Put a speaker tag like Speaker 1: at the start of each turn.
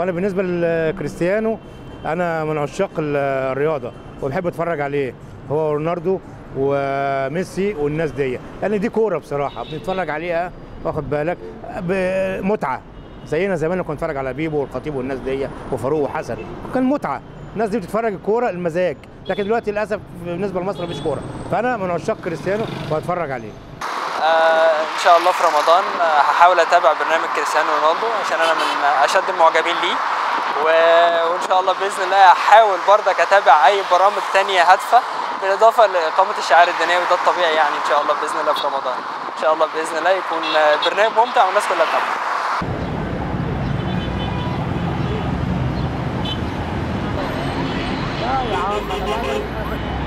Speaker 1: انا بالنسبه لكريستيانو انا من عشاق ال- الرياضه وبحب اتفرج عليه هو رونالدو وميسي والناس دي لان دي كوره بصراحه بنتفرج عليها واخد بالك بمتعه زينا زمان لما كنا نتفرج على بيبو والخطيب والناس دي وفاروق وحسن كان متعه الناس دي بتتفرج الكوره المزاج لكن دلوقتي للاسف بالنسبه لمصر مفيش كوره فانا من عشاق كريستيانو وهتفرج عليه
Speaker 2: آه ان شاء الله في رمضان آه هحاول اتابع برنامج كريستيانو رونالدو عشان انا من اشد المعجبين ليه و- وان شاء الله باذن الله هحاول برضك اتابع اي برامج تانية هادفه بالاضافه لاقامه الشعائر الدينيه وده الطبيعي يعني ان شاء الله باذن الله في رمضان ان شاء الله باذن الله يكون آه، برنامج ممتع والناس كلها تتابعه
Speaker 1: يا عم انا بعمل